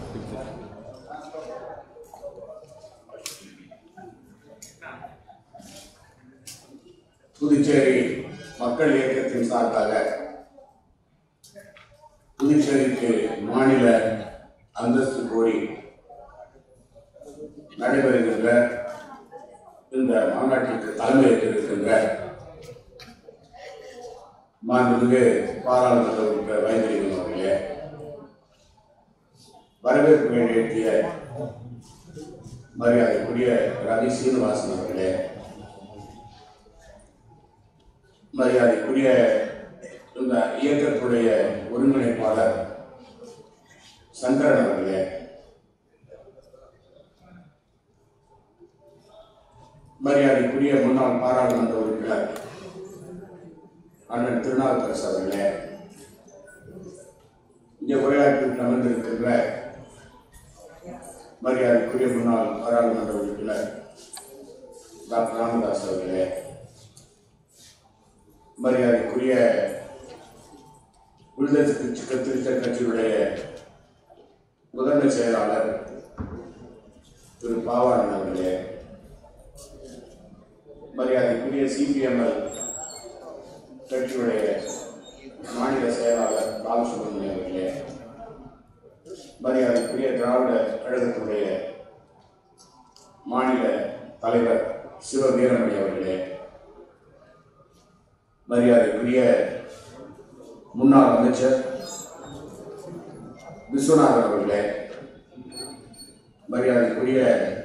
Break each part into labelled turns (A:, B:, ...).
A: புதுச்சேரி மக்கள் இயக்கத்தின் சார்பாக புதுச்சேரிக்கு மாநில அந்தஸ்து கோரி நடைபெறுகின்ற இந்த மாநாட்டிற்கு தலைமையேற்றிருக்கின்ற மாண்புமிகு பாராளுமன்ற உறுப்பினர் வைத்திலிங்கம் அவர்களே வரவேற்புரை நிகழ்த்திய மரியாதைக்குரிய ரவி சீனிவாசன் அவர்களே மரியாதைக்குரிய இந்த இயக்கத்துடைய ஒருங்கிணைப்பாளர் சங்கரன் அவர்களே மரியாதைக்குரிய முன்னாள் பாராளுமன்ற உறுப்பினர் அண்ணன் திருநாவுக்கரசு அவர்களே இங்கே உரையாற்றிட்டு அமர்ந்திருக்கின்ற மரியாதைக்குரிய முன்னாள் பாராளுமன்ற உறுப்பினர் டாக்டர் ராமதாஸ் அவர்களே மரியாதைக்குரிய விடுதலை சிறுத்தை கத்திரித்த கட்சியுடைய முதன்மை செயலாளர் திரு பாவாணன் அவர்களே மரியாதைக்குரிய சிபிஎம்எல் கட்சியுடைய மாநில செயலாளர் பாலசுப்ரமணியம் அவர்களே மரியாதைக்குரிய திராவிட கழகத்துடைய மாநில தலைவர் சிவ வீரமணி அவர்களே மரியாதைக்குரிய முன்னாள் அமைச்சர் விஸ்வநாதன் அவர்களே மரியாதைக்குரிய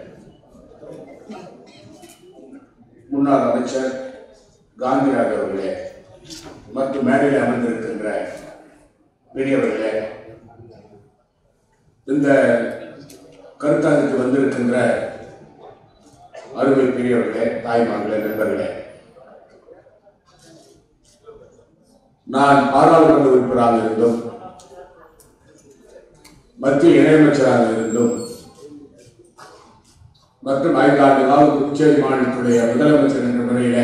A: முன்னாள் அமைச்சர் காந்திராஜ் அவர்களே மற்றும் மேடையில் அமர்ந்திருக்கின்ற பெரியவர்களே இந்த கருத்தாருக்கு வந்திருக்கின்ற அருமை பெரியவர்களே தாய்மார்களே நண்பர்களே நான் பாராளுமன்ற உறுப்பினராக இருந்தும் மத்திய இணையமைச்சராக இருந்தும் மற்றும் ஐந்தாண்டு கால புதுச்சேரி மாநிலத்துடைய முதலமைச்சர் என்ற முறையில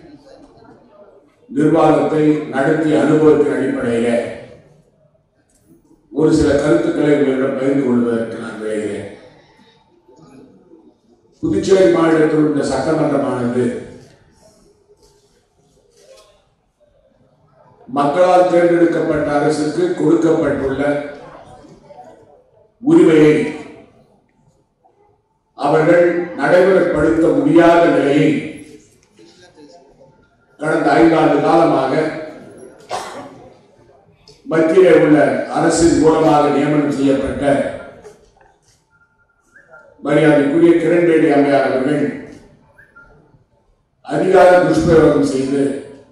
A: நிர்வாகத்தை நடத்திய அனுபவத்தின் அடிப்படையில ஒரு சில கருத்துக்களை உங்களிடம் பகிர்ந்து கொள்வதற்கு நான் விளைகிறேன் புதுச்சேரி மாநிலத்தில் உள்ள சட்டமன்றமானது மக்களால் தேர்ந்தெடுக்கப்பட்ட அரசுக்கு கொடுக்கப்பட்டுள்ள உரிமையை அவர்கள் நடைமுறைப்படுத்த முடியாத நிலையை கடந்த ஐந்தாண்டு காலமாக மத்தியிலே உள்ள அரசின் மூலமாக நியமனம் செய்யப்பட்ட மரியாதைக்குரிய கிரண்பேடி அம்மையார் அவர்கள் அதிகார துஷ்பிரயோகம் செய்து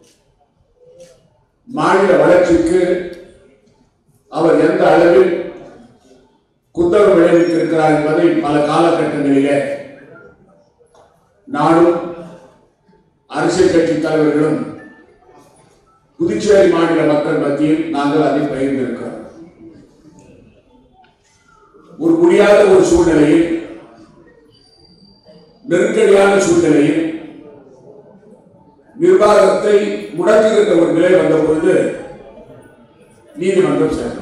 A: மாநில வளர்ச்சிக்கு அவர் எந்த அளவில் குத்தகம் விளைவித்திருக்கிறார் என்பதை பல காலகட்டங்களிலே நானும் அரசியல் கட்சி தலைவர்களும் புதுச்சேரி மாநில மக்கள் மத்தியில் நாங்கள் அதை பகிர்ந்திருக்கிறோம் ஒரு முடியாத ஒரு சூழ்நிலையில் நெருக்கடியான சூழ்நிலையில் நிர்வாகத்தை முடக்குகின்ற ஒரு நிலை வந்த பொழுது நீதிமன்றம் சென்றோம்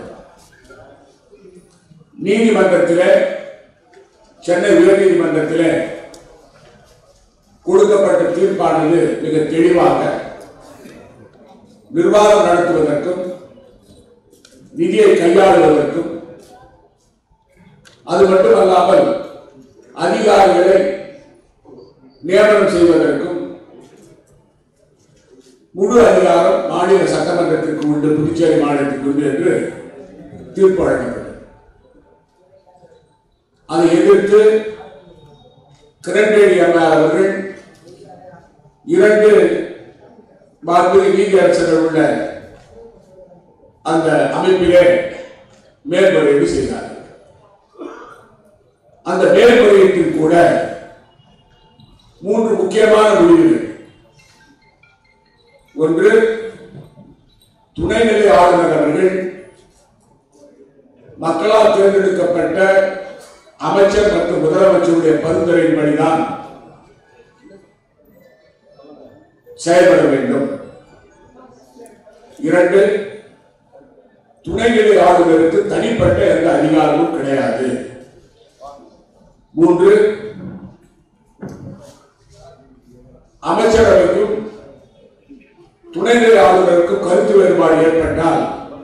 A: நீதிமன்றத்திலே சென்னை உயர்நீதிமன்றத்திலே கொடுக்கப்பட்ட தீர்ப்பானது மிக தெளிவாக நிர்வாகம் நடத்துவதற்கும் நிதியை கையாளுவதற்கும் அது மட்டுமல்லாமல் அதிகாரிகளை நியமனம் செய்வதற்கும் முழு அதிகாரம் மாநில சட்டமன்றத்திற்கு உண்டு புதுச்சேரி மாநிலத்திற்கு உண்டு என்று தீர்ப்பு வழங்கப்பட்டது அதை எதிர்த்து கிரண்பேடி அம்மையார் அவர்கள் இரண்டு மாண்புமிகு நீதியரசர்கள் உள்ள அந்த அமைப்பிலே மேல்முறையீடு செய்தார்கள் அந்த மேல்முறையீட்டில் கூட மூன்று முக்கியமான முடிவுகள் ஒன்று துணைநிலை ஆளுநர் அவர்கள் மக்களால் தேர்ந்தெடுக்கப்பட்ட அமைச்சர் மற்றும் முதலமைச்சருடைய பரிந்துரையின்படிதான் செயல்பட வேண்டும் இரண்டு துணைநிலை ஆளுநருக்கு தனிப்பட்ட எந்த அதிகாரமும் கிடையாது மூன்று அமைச்சரவைக்கும் துணைநிலை ஆளுநருக்கும் கருத்து வேறுபாடு ஏற்பட்டால்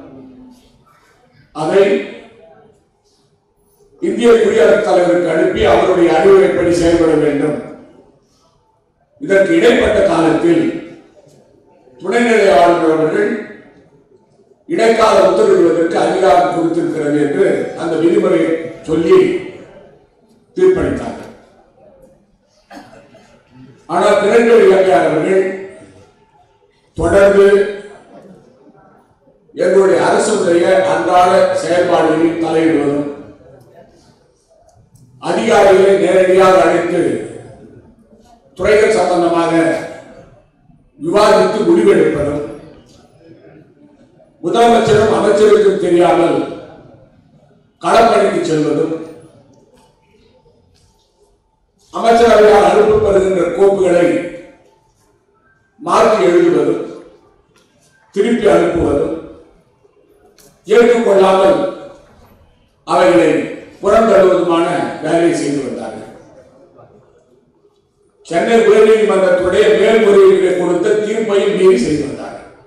A: அதை இந்திய குடியரசுத் தலைவருக்கு அனுப்பி அவருடைய அறிவுரைப்படி செயல்பட வேண்டும் இதற்கு இடைப்பட்ட காலத்தில் துணைநிலை ஆளுநர் அவர்கள் இடைக்கால உத்தரவிடுவதற்கு அதிகாரம் கொடுத்திருக்கிறது என்று அந்த விதிமுறை சொல்லி தீர்ப்பளித்தார்கள் ஆனால் கிரண்பேடி எம்ஜிஆர் அவர்கள் தொடர்ந்து எங்களுடைய அரசுடைய அன்றாட செயல்பாடுகளில் தலையிடுவதும் அதிகாரிகளை நேரடியாக அழைத்து துறைகள் சம்பந்தமாக விவாதித்து முடிவெடுப்பதும் முதலமைச்சரும் அமைச்சருக்கும் தெரியாமல் களப்பணிக்கு செல்வதும் அமைச்சரவையால் அனுப்பப்படுகின்ற கோப்புகளை மாற்றி எழுதுவதும் திருப்பி அனுப்புவதும் ஏற்றுக்கொள்ளாமல் அவைகளை புறந்தள்ளுவதுமான வேலையை செய்து வந்தார்கள் சென்னை உயர்நீதிமன்றத்துடைய மேல்முறையீடுகளை கொடுத்த தீர்ப்பையும் மீறி செய்து வந்தார்கள்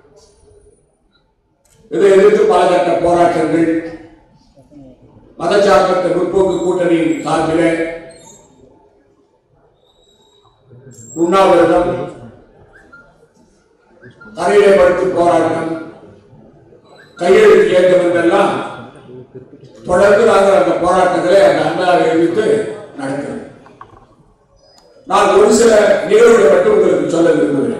A: இதை எதிர்த்து பல கட்ட போராட்டங்கள் மதச்சார்பற்ற முற்போக்கு கூட்டணியின் சார்பிலே உண்ணாவிரதம் தரையிலே படுத்து போராட்டம் கையெழுத்து இயக்கம் என்றெல்லாம் தொடர்ந்து நாங்கள் அந்த போராட்டங்களை அந்த அண்ணாவை எதிர்த்து நடக்கிறோம் நான் ஒரு சில நிகழ்வுகளை மட்டும் உங்களுக்கு சொல்ல விரும்புகிறேன்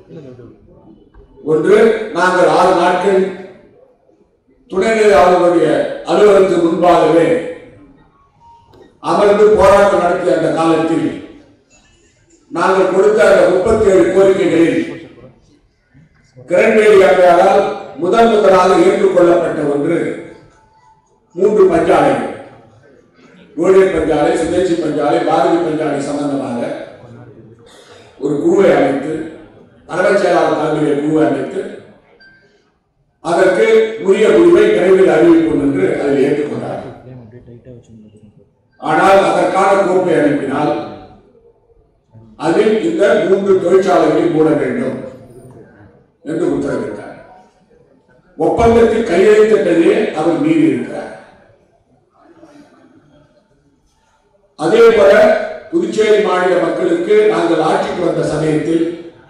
A: ஒன்று நாங்கள் ஆறு நாட்கள் துணைநிலை ஆளுநருடைய அலுவலகத்துக்கு முன்பாகவே அமர்ந்து போராட்டம் நடத்திய அந்த காலத்தில் நாங்கள் கொடுத்த அந்த முப்பத்தி ஏழு கோரிக்கைகளில் கிரண்பேடி அம்மையாரால் முதன் முதலாக ஏற்றுக்கொள்ளப்பட்ட ஒன்று மூன்று பஞ்சாலைகள் யூனியன் பஞ்சாலை சுதேசி பஞ்சாலை பாரதி பஞ்சாலை சம்பந்தமாக ஒரு குழுவை அமைத்து தலைமைச் செயலாளர் தலைமையிலே குழுவை அமைத்து அதற்கு உரிய குழுவை விரைவில் அறிவிப்போம் என்று அதில் ஏற்றுக்கொண்டார் ஆனால் அதற்கான கோப்பை அனுப்பினால் அதில் இந்த மூன்று தொழிற்சாலைகளை மூட வேண்டும் என்று உத்தரவிட்டார் ஒப்பந்தத்தில் கையெழுத்திட்டதே அவர் மீறி இருக்கிறார் அதே போல புதுச்சேரி மாநில மக்களுக்கு நாங்கள் ஆட்சிக்கு வந்த சமயத்தில்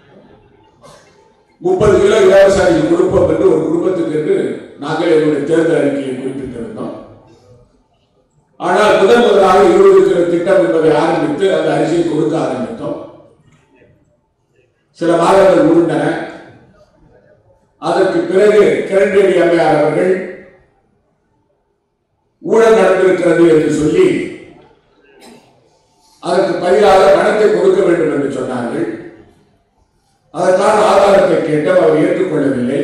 A: முப்பது கிலோ இலவச அரிசி கொடுப்போம் என்று ஒரு குடும்பத்துக்கு என்று நாங்கள் எங்களுடைய தேர்தல் அறிக்கையை குறிப்பிட்டிருந்தோம் ஆனால் முதன் முதலாக இருபது கிலோ திட்டம் என்பதை ஆரம்பித்து அந்த அரிசியை கொடுக்க ஆரம்பித்தோம் சில மாதங்கள் உருண்டன அதற்கு பிறகு கிரண்பேடி அம்மையார் அவர்கள் ஊழல் நடந்திருக்கிறது என்று சொல்லி அதற்கு பதிலாக பணத்தை கொடுக்க வேண்டும் என்று சொன்னார்கள் அதற்கான ஆதாரத்தை கேட்டோம் அவர் ஏற்றுக்கொள்ளவில்லை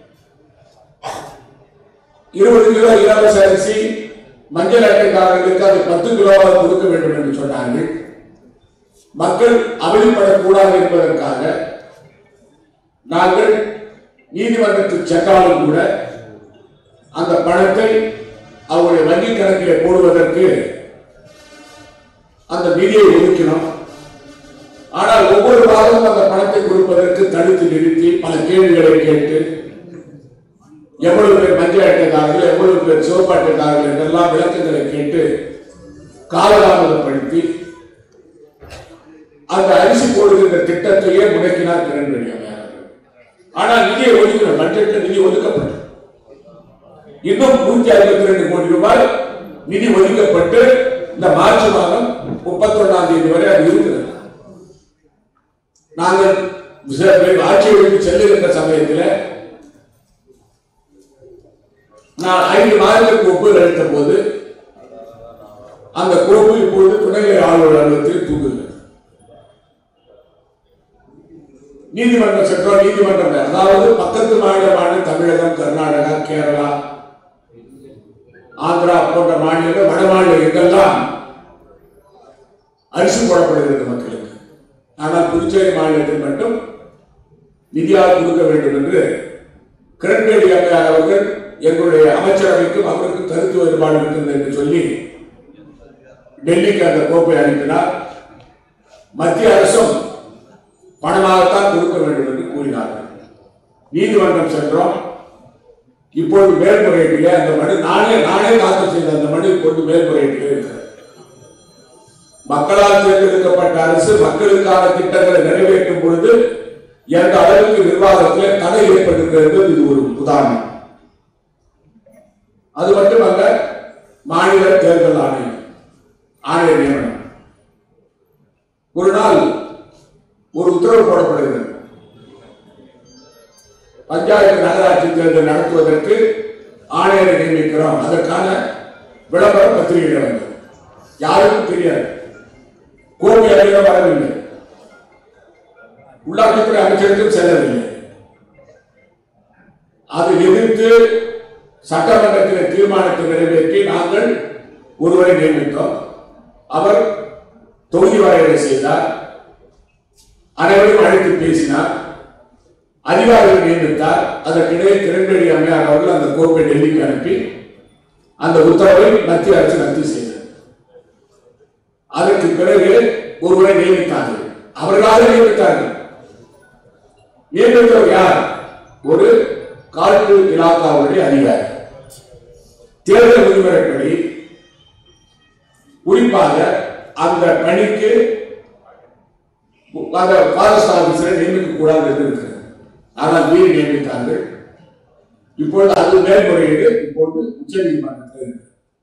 A: இருபது கிலோ இலவச அரிசி மஞ்சள் அட்டைக்காரர்களுக்கு அது பத்து கிலோவாக கொடுக்க வேண்டும் என்று சொன்னார்கள் மக்கள் அவதிப்படக்கூடாது என்பதற்காக நாங்கள் நீதிமன்றத்துக்கு சென்றாலும் கூட அந்த பணத்தை அவருடைய வங்கி கணக்கிலே போடுவதற்கு அந்த நிதியை ஒதுக்கினோம் ஆனால் ஒவ்வொரு மாதமும் அந்த பணத்தை கொடுப்பதற்கு தடுத்து நிறுத்தி பல கேள்விகளை கேட்டு எவ்வளவு பேர் மஞ்சள் அட்டைதாரர்கள் எவ்வளவு பேர் சிவப்பு அட்டைதாரர்கள் என்றெல்லாம் விளக்கங்களை கேட்டு காலதாமதப்படுத்தி அந்த அரிசி போடுகின்ற திட்டத்தையே முடக்கினார் கிரண்பேடி அம்மையார் அவர்கள். ஆனால் நிதியை ஒதுக்கின பட்ஜெட்ல நிதி ஒதுக்கப்பட்டது இன்னும் நூத்தி அறுபத்தி ரெண்டு கோடி ரூபாய் நிதி ஒதுக்கப்பட்டு இந்த மார்ச் மாதம் முப்பத்தொன்னாம் தேதி வரை அது இருக்கிறது நாங்கள் விச- ஆட்சியை விட்டு செல்லுகின்ற சமயத்தில் நான் ஐந்து மாதத்திற்கு ஒப்புதல் அளித்த போது அந்த கோப்பு இப்பொழுது துணைநிலை ஆளுநர் அலுவலகத்தில் தூங்குகிறது நீதிமன்றம் சென்றோம் நீதிமன்றம் அதாவது பக்கத்து மாநிலமான தமிழகம் கர்நாடகா கேரளா ஆந்திரா போன்ற மாநிலங்கள் வட மாநிலங்கள்லாம் அரிசி போடப்படுகிறது மக்களுக்கு ஆனால் புதுச்சேரி மாநிலத்தில் மட்டும் நிதியாக கொடுக்க வேண்டும் என்று கிரண்பேடி அம்மையார் அவர்கள் எங்களுடைய அமைச்சரவைக்கும் அவருக்கும் கருத்து வேறுபாடு இருக்கிறது என்று சொல்லி டெல்லிக்கு அந்த கோப்பை அனுப்பினார் மத்திய அரசும் பணமாகத்தான் கொடுக்க வேண்டும் என்று கூறினார்கள் நீதிமன்றம் சென்றோம் இப்பொழுது மேல்முறையீட்டிலே அந்த மனு நானே நானே தாக்கல் செய்த அந்த மனு இப்பொழுது மேல்முறையீட்டிலே இருக்கிறது மக்களால் தேர்ந்தெடுக்கப்பட்ட அரசு மக்களுக்கான திட்டங்களை நிறைவேற்றும் பொழுது எந்த அளவுக்கு நிர்வாகத்திலே தடை ஏற்பட்டிருக்கிறது இது ஒரு உதாரணம் அது மட்டுமல்ல மாநில தேர்தல் ஆணையம் ஆணைய நியமனம் ஒரு நாள் ஒரு உத்தரவு போடப்படுகிறது பஞ்சாயத்து நகராட்சி தேர்தல் நடத்துவதற்கு ஆணையரை நியமிக்கிறோம் அதற்கான விளம்பர பத்திரிகை வந்தது யாருக்கும் தெரியாது கோபி அருகில வரவில்லை உள்ளாட்சித்துறை அமைச்சருக்கும் செல்லவில்லை அதை எதிர்த்து சட்டமன்றத்தில் தீர்மானத்தை நிறைவேற்றி நாங்கள் ஒருவரை நியமித்தோம் அவர் தொகுதி வரையறை செய்தார் அனைவரையும் அழைத்து பேசினார் அதிகாரிகள் நியமித்தார் அதற்கிடையே கிரண்பேடி அம்மையார் அவர்கள் அந்த கோப்பை டெல்லிக்கு அனுப்பி அந்த உத்தரவை மத்திய அரசு ரத்து செய்தது அதற்கு பிறகு ஒருவரை நியமித்தார்கள் அவர்களாக நியமித்தார்கள் நியமித்தவர் யார் ஒரு காட்டு இலாக்காவுடைய அதிகாரி தேர்தல் விதிமுறைப்படி குறிப்பாக அந்த பணிக்கு அந்த ஃபாரஸ்ட் ஆபீசரை நியமிக்க கூடாது என்று இருக்கிறது ஆனால் மீறி நியமித்தார்கள் இப்பொழுது அது மேல்முறையீடு இப்பொழுது உச்ச நீதிமன்றத்தில் இருக்கிறது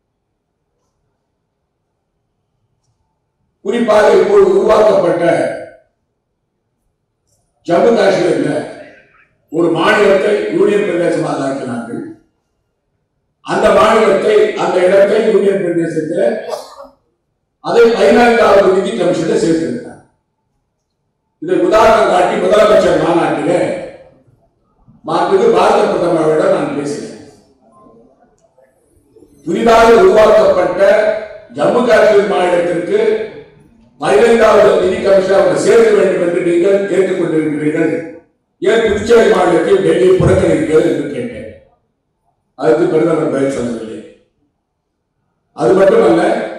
A: குறிப்பாக இப்பொழுது உருவாக்கப்பட்ட ஜம்மு காஷ்மீர்ல ஒரு மாநிலத்தை யூனியன் பிரதேசமாக ஆக்கினார்கள் அந்த மாநிலத்தை அந்த இடத்தை யூனியன் பிரதேசத்தில் அதை பதினான்காவது நிதி கமிஷன்ல சேர்த்திருக்கிறார் இதை உதாரணம் காட்டி முதலமைச்சர் மாநாட்டிலே மாண்புக்கு பாரத பிரதமரிடம் நான் பேசினேன் புதிதாக உருவாக்கப்பட்ட ஜம்மு காஷ்மீர் மாநிலத்திற்கு பதினைந்தாவது நிதி கமிஷன் அவரை சேர்க்க வேண்டும் என்று நீங்கள் கேட்டுக்கொண்டிருக்கிறீர்கள் ஏன் புதுச்சேரி மாநிலத்தில் டெல்லி புறக்கணிக்கிறது என்று கேட்டேன் அதுக்கு பிரதமர் பதில் சொல்லவில்லை அது மட்டுமல்ல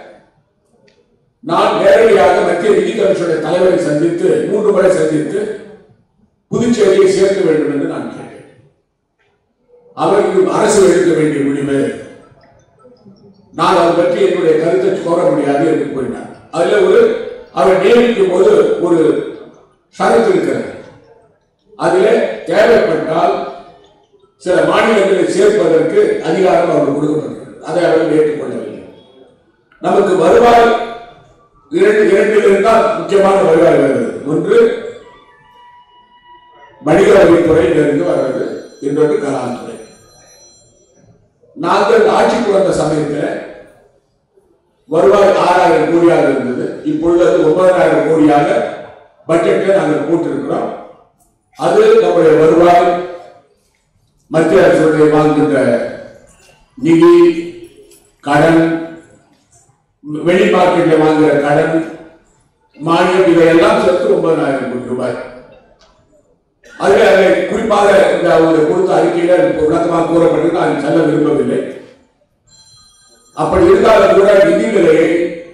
A: நான் நேரடியாக மத்திய நிதி கமிஷனுடைய தலைவரை சந்தித்து மூன்று முறை சந்தித்து புதுச்சேரியை சேர்க்க வேண்டும் என்று நான் கேட்டேன் அவருக்கு அரசு எடுக்க வேண்டிய முடிவு நான் அதை பற்றி என்னுடைய கருத்தை கோர முடியாது என்று கூறினார் அதுல ஒரு அவர் நியமிக்கும் போது ஒரு ஷரத்து இருக்கிறது அதிலே தேவைப்பட்டால் சில மாநிலங்களை சேர்ப்பதற்கு அதிகாரம் அவருக்கு கொடுக்கப்பட்டிருக்கிறது அதை அவர் ஏற்றுக்கொள்ளவில்லை நமக்கு வருவாய் இரண்டு இரண்டில் இருந்தால் முக்கியமான வருவாய் வருகிறது ஒன்று வணிக வரித்துறையிலிருந்து வர்றது இன்னொன்று கலாத்துறை நாங்கள் ஆட்சிக்கு வந்த சமயத்தில் வருவாய் ஆறாயிரம் கோடியாக இருந்தது இப்பொழுது அது ஒன்பதாயிரம் கோடியாக பட்ஜெட்டை நாங்கள் போட்டிருக்கிறோம் அது நம்முடைய வருவாய் மத்திய அரசுடைய வாங்குகின்ற நிதி கடன் வெளி மார்க்கெட்ல வாங்குற கடன் மானியம் இதையெல்லாம் சேர்த்து ஒன்பதாயிரம் கோடி ரூபாய் அதுல அதை குறிப்பாக இந்த அவங்க கொடுத்த அறிக்கையில விளக்கமாக கூறப்பட்டிருக்கு நான் செல்ல விரும்பவில்லை அப்படி இருந்தாலும் கூட நிதிநிலையை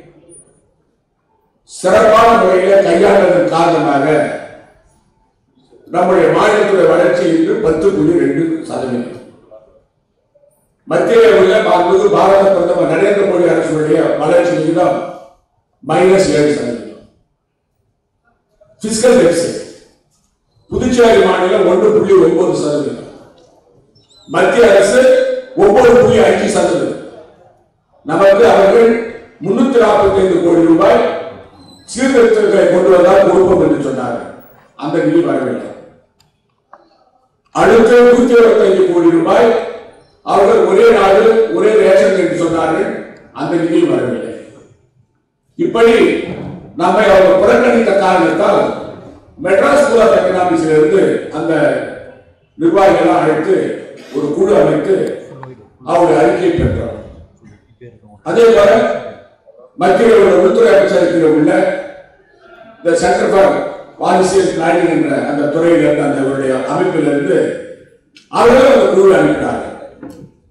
A: சிறப்பான முறையில கையாண்டதன் காரணமாக நம்முடைய மாநிலத்துடைய வளர்ச்சி இன்று பத்து புள்ளி ரெண்டு சதவீதம் மத்திய உள்ள மாண்புமிகு பாரத பிரதமர் நரேந்திர மோடி அரசுடைய வளர்ச்சி விகிதம் மைனஸ் ஏழு சதவீதம் பிசிக்கல் டெபிசிட் புதுச்சேரி மாநிலம் ஒன்று புள்ளி ஒன்பது சதவீதம் மத்திய அரசு ஒன்பது புள்ளி அஞ்சு சதவீதம் நமக்கு அவர்கள் முன்னூத்தி நாற்பத்தி ஐந்து கோடி ரூபாய் சீர்திருத்தங்களை கொண்டு வந்தால் கொடுப்போம் என்று சொன்னார்கள் அந்த நிதி வரவில்லை அடுத்து நூத்தி இருபத்தைந்து கோடி ரூபாய் அவர்கள் ஒரே நாடு ஒரே ரேஷன் என்று சொன்னார்கள் அந்த நிதி வரவில்லை இப்படி நம்மை அவர் புறக்கணித்த காரணத்தால் மெட்ராஸ் ஸ்கூல் ஆஃப் எக்கனாமிக்ஸ்ல இருந்து அந்த நிர்வாகிகள் அழைத்து ஒரு குழு அமைத்து அவருடைய அறிக்கையை பெற்றோம் அதே போல மத்திய உள்துறை அமைச்சகத்தில் உள்ள இந்த சென்டர் ஃபார் பாலிசியல் பிளானிங் என்ற அந்த துறையில் இருந்த அந்த அவருடைய அமைப்பிலிருந்து அவர்கள் அந்த குழுவை அனுப்பினார்கள்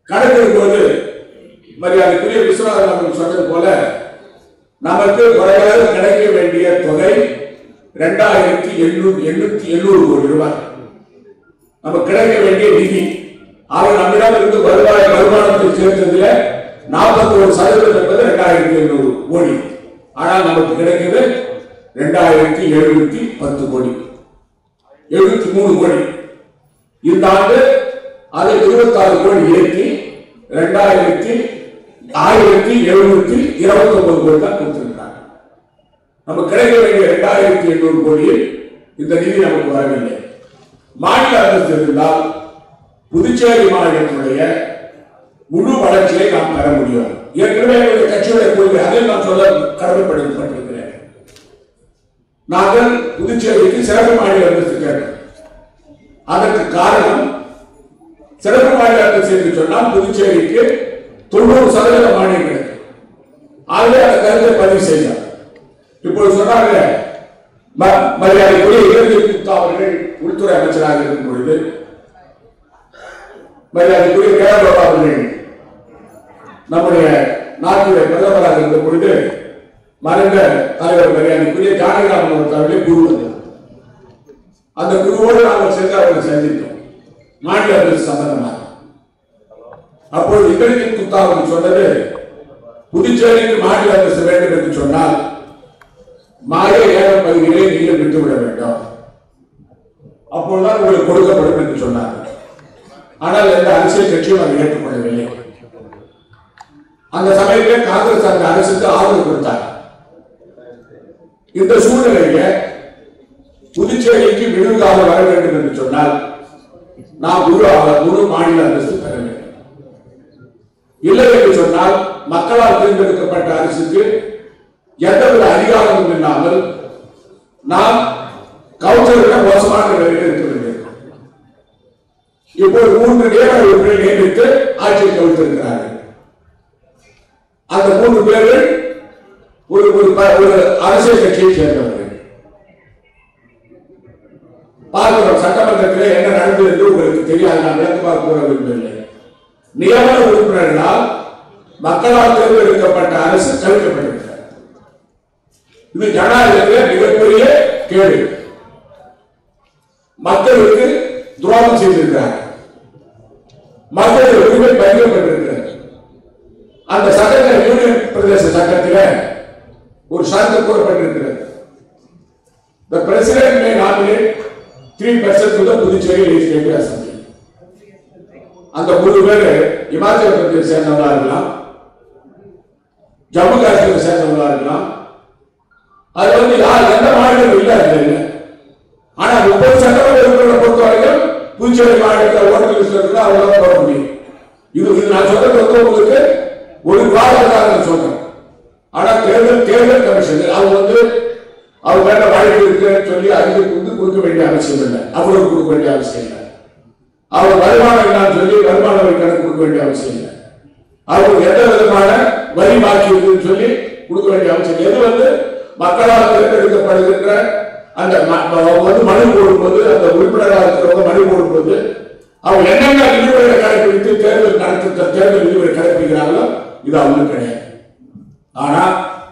A: கணக்கெடுக்கும் மரியாதைக்குரிய விஸ்வநாதன் அவர்கள் சொன்னது போல நமக்கு குறையாக கிடைக்க வேண்டிய தொகை இரண்டாயிரத்தி எண்ணூறு எண்ணூத்தி எண்ணூறு கோடி ரூபாய் நமக்கு கிடைக்க வேண்டிய நிதி அவர் நம்மிடம் இருந்து வருவாய் வருமானத்தை சேர்த்ததுல நாற்பத்தி ஒரு சதவீதம் என்பது இரண்டாயிரத்தி எண்ணூறு கோடி ஆனால் நமக்கு கிடைக்கிறது இரண்டாயிரத்தி எழுநூத்தி பத்து கோடி எழுபத்தி மூணு கோடி இந்த ஆண்டு அதை இருபத்தாறு கோடி ஏற்றி இரண்டாயிரத்தி ஆயிரத்தி எழுநூத்தி இருபத்தி ஒன்பது கோடி தான் கொடுத்திருக்கிறாங்க நமக்கு கிடைக்க வேண்டிய இரண்டாயிரத்தி எண்ணூறு கோடியில் இந்த நிதி நமக்கு வரவில்லை மாநில அரசு இருந்தால் புதுச்சேரி மாநிலத்தினுடைய முழு வளர்ச்சியை நாம் பெற முடியும் ஏற்கனவே என்னுடைய கட்சியுடைய கொள்கை அதை நான் சொல்ல கடமைப்படுத்தப்பட்டிருக்கிறேன் நாங்கள் புதுச்சேரிக்கு சிறப்பு மாநில அந்தஸ்து கேட்டோம் அதற்கு காரணம் சிறப்பு மாநில அந்தஸ்து என்று சொன்னால் புதுச்சேரிக்கு தொண்ணூறு சதவீத மானியம் கிடைக்கும் ஆகவே அந்த கருத்தை பதிவு செய்தார் இப்போது சொன்னாங்க ம- மரியாதைக்குரிய இறுதி குப்தா அவர்கள் உள்துறை அமைச்சராக இருக்கும் பொழுது மரியாதைக்குரிய கேரளா அவர்கள் நம்முடைய நாட்டுடைய பிரதமராக இருந்த பொழுது மறைந்த தலைவர் மரியாதைக்குரிய ஜானகிராமன் அவர்களை குரு வந்தார் அந்த குருவோடு நாங்கள் சென்று அவரை சந்தித்தோம் மாநில அரசு சம்பந்தமாக அப்போது இந்திரஜித் குப்தா அவர்கள் சொன்னது புதுச்சேரிக்கு மாநில அரசு வேண்டும் என்று சொன்னால் மாய ஏலம் பகுதியிலே நீங்கள் விட்டுவிட வேண்டும் அப்பொழுதுதான் உங்களுக்கு கொடுக்கப்படும் என்று சொன்னார் ஆனால் எந்த அரசியல் கட்சியும் அதை ஏற்றுக்கொள்ளவில்லை அந்த சமயத்தில் காங்கிரஸ் அந்த அரசுக்கு ஆதரவு கொடுத்தார் இந்த சூழ்நிலையில புதுச்சேரிக்கு விடுதலாக வர வேண்டும் என்று சொன்னால் நாம் முழு முழு மாநில அந்தஸ்து பெற வேண்டும் இல்லை என்று சொன்னால் மக்களால் தேர்ந்தெடுக்கப்பட்ட அரசுக்கு எந்தவித அதிகாரமும் இல்லாமல் நாம் கவுன்சிலரிட மோசமான நிலையில் இருக்க வேண்டியிருக்கும் இப்போது மூன்று நியமன உறுப்பினர் நியமித்து ஆட்சியை கவிழ்த்திருக்கிறார்கள் அந்த மூன்று பேர்கள் ஒரு ஒரு ப- ஒரு அரசியல் கட்சியை சேர்ந்தவர்கள் பார்க்கிறோம் சட்டமன்றத்தில் என்ன நடந்தது என்று உங்களுக்கு தெரியாது நான் விளக்கமாக கூற விரும்பவில்லை நியமன உறுப்பினர்களால் மக்களால் தேர்ந்தெடுக்கப்பட்ட அரசு கவிழ்க்கப்பட்டிருக்கிறது இது ஜனநாயகத்தில் மிகப்பெரிய கேள்வி மக்களுக்கு துரோகம் செய்திருக்கிறார் மக்களுடைய உரிமை பறிக்கப்பட்டிருக்கிறது அந்த சட்டத்தில் யூனியன் பிரதேச சட்டத்தில் ஒரு சரத்து கூறப்பட்டிருக்கிறது The president may nominate three persons to the Puducherry Legislative Assembly. அந்த மூணு பேர் இமாச்சல பிரதேச சேர்ந்தவங்களா இருக்கலாம் ஜம்மு காஷ்மீர் சேர்ந்தவங்களா இருக்கலாம் அது வந்து யார் எந்த மாநிலம் இல்ல அதுல இல்ல ஆனா முப்பது சட்டமன்ற உறுப்பினரை பொறுத்த வரைக்கும் புதுச்சேரி மாநிலத்தில் ஓட்டு லிஸ்ட்ல இருந்தா அவ்வளவுதான் போட முடியும் இது இது நான் சொல்றது வந்து உங்களுக்கு ஒரு விவாதத்தாக நான் சொல்றேன் ஆனா தேர்தல் தேர்தல் கமிஷன் அவங்க வந்து அவங்க மேல வழக்கு இருக்குன்னு சொல்லி அதுக்கு வந்து கொடுக்க வேண்டிய அவசியம் இல்லை அவ்வளவு கொடுக்க வேண்டிய அவசியம் இல்லை அவர் வருமானம் இல்லைன்னு சொல்லி வருமான வரி கணக்கு கொடுக்க வேண்டிய அவசியம் இல்லை அவருக்கு எந்த விதமான வரி பாக்கி இருக்குன்னு சொல்லி கொடுக்க வேண்டிய அவசியம் இல்லை. எது வந்து மக்களால் தேர்ந்தெடுக்கப்படுகின்ற அந்த ம- அவங்க வந்து மனு போடும்போது அந்த உறுப்பினராக இருக்கிறவங்க மனு போடும்போது அவங்க என்னென்ன விதிமுறைகளை கடைபிடித்து தேர்தல் நடத்த தேர்தல் விதிமுறை கடைபிடிக்கிறாங்களோ இது அவங்களுக்கு கிடையாது ஆனா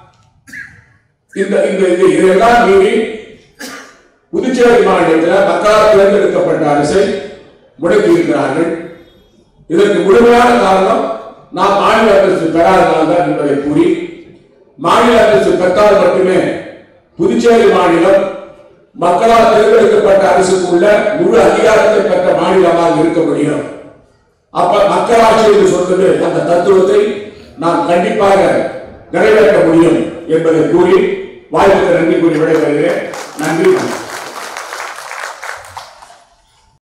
A: இந்த இந்த இது இதையெல்லாம் மீறி புதுச்சேரி மாநிலத்தில் மக்களால் தேர்ந்தெடுக்கப்பட்ட அரசை முடக்கி இருக்கிறார்கள் இதற்கு முழுமையான காரணம் நாம் மாநில அரசு பெறாததால் தான் என்பதை கூறி மாநில அரசு பெற்றால் மட்டுமே புதுச்சேரி மாநிலம் மக்களால் தேர்ந்தெடுக்கப்பட்ட அரசுக்கு உள்ள முழு அதிகாரத்தை பெற்ற மாநிலமாக இருக்க முடியும் அப்ப மக்களாட்சி என்று சொல்வது அந்த தத்துவத்தை நாம் கண்டிப்பாக நிறைவேற்ற முடியும் என்பதை கூறி வாய்ப்புக்கு நன்றி கூறி விடைபெறுகிறேன் நன்றி வணக்கம்